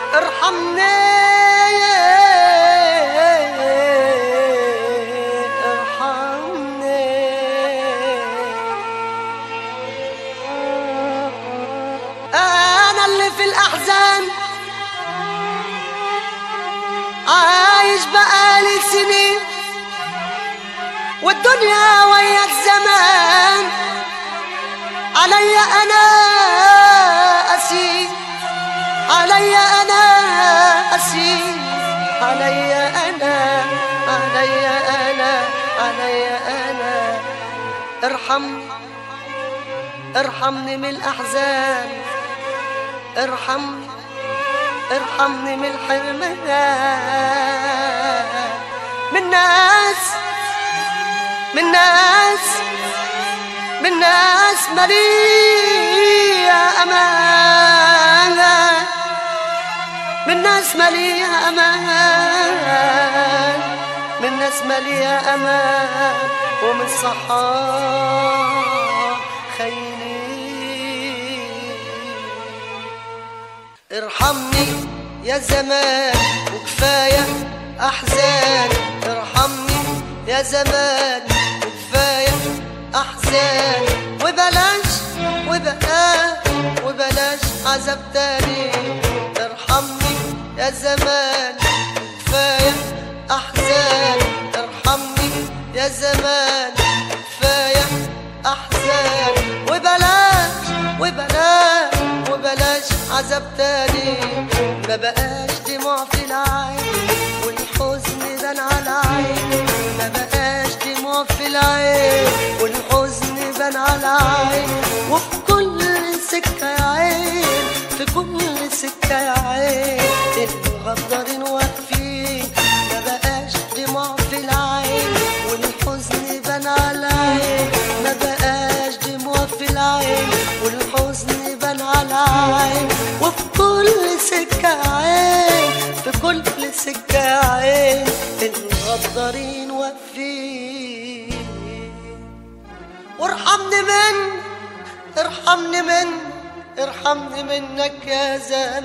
ارحمني ارحمني انا اللي في الاحزان عايش بقالي سنين والدنيا ويا الزمان عليا انا اسير عليا انا اسير عليا انا عليا انا عليا انا ارحمني ارحمني من الاحزان ارحمني ارحمني من الحرمان من ناس من ناس من ناس مليئة أمان من ناس مليئة أمان من ناس مليئة أمان ومن صحاب خيرين ارحمني يا زمان وكفاية أحزان ارحمني يا زمان وكفاية أحزان وبلاش وبقى وبلاش عذاب تاني ارحمني يا زمان كفاية أحزان ارحمني يا زمان كفاية أحزان وبلاش وبلاش وبلاش عذاب تاني ما بقاش دموع في العين والحزن بان على عين ما بقاش دموع في العين والحزن بان على عين وفي كل سكة يا عين في كل سكة يا عين المغدرين واقفين ما بقاش دموع في العين والحزن بان على عين ما بقاش دموع في العين والحزن بان على عين وفي كل سكة عين في كل سكة عين المغدرين واقفين وارحمني من ارحمني من ارحمني منك يا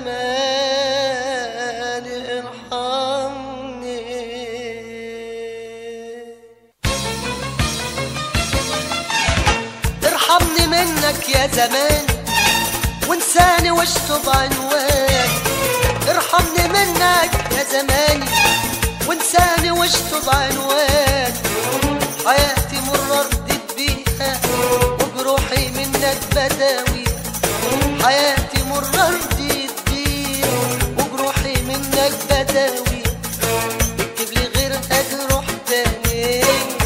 زمان ارحمني ارحمني منك يا زمان وانساني واشطب عنوان ارحمني منك يا زماني وانساني واشطب عنوان حياتي مرة ردت بيها وجروحي منك بداوي حياتي مرة ردت بيها وجروحي منك بداوي اكتب لي غير اجروح تاني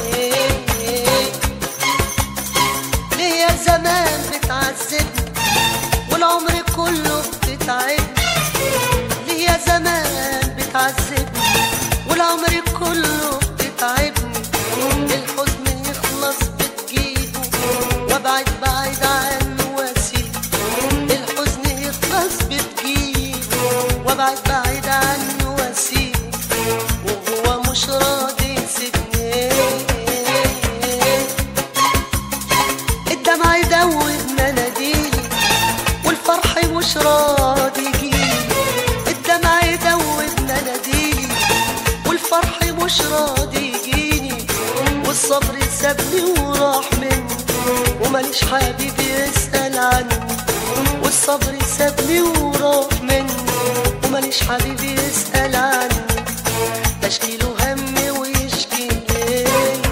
ليه يا زمان بتعذبني والعمر كله بتتعبني ليه يا زمان بتعذبني والعمر كله بتتعبني الحزن يخلص بتجيبه وابعد بعيد عنه واسيبه الحزن يخلص بتجيبه وابعد بعيد عنه واسيبه وهو مش راضي يسيبني الدمع يدوب مناديلي والفرح مش راضي يجيلي الدمع يدوب مناديلي والفرح مش راضي يجيني والصبر سابني وراح مني وماليش حبيب يسأل عني والصبر سابني وراح مني وماليش حبيب يسأل عني بشكيله همي ويشكيلي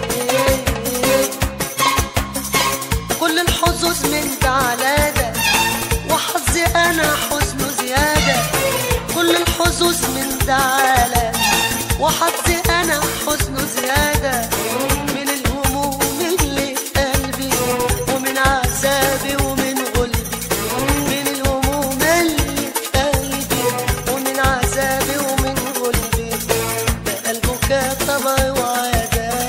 كل الحظوظ من ده على ده وحظي انا حزنه زياده كل الحظوظ من ده على وحظي انا حزنه زياده من الهموم اللي في قلبي ومن عذابي ومن غلبي من الهموم اللي في قلبي ومن عذابي ومن غلبي ده قلبك طبعي وعذاب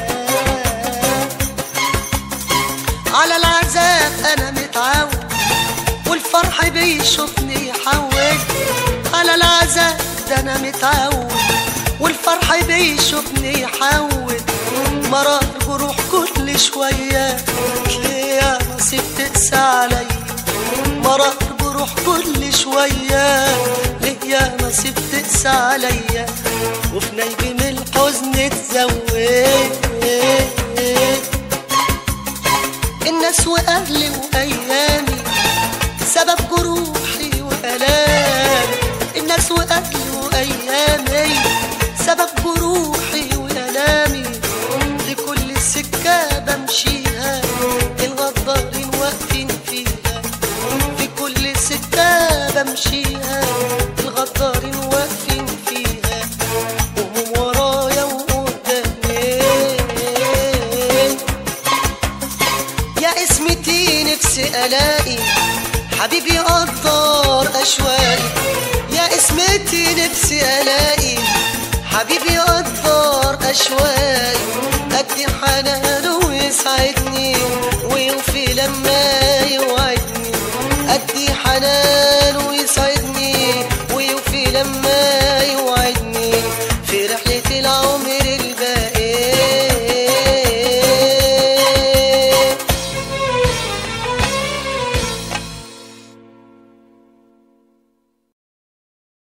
على العذاب انا متعود والفرح بيشوفني يحول على العذاب ده انا متعود والفرح بيشوفني يحول مرار جروح كل شوية ليه يا نصيب تقسى عليا مرار جروح كل شوية ليه يا يقسى عليا وفي نايبي من الحزن تزود الناس واهلي وايامي سبب جروحي والامي الناس واهلي وايامي سبب جروحي والامي لكل سكه بمشيها الغدارين واقفين فيها في كل سكه بمشيها الغدارين واقفين فيها وهم ورايا وقدامي يا اسمتي نفسي الاقي حبيبي يقدر اشواقي يا اسمتي نفسي الاقي حبيبي يقدر اشواقي ادي حنانه ويسعدني ويوفي لما يوعدني ادي حنان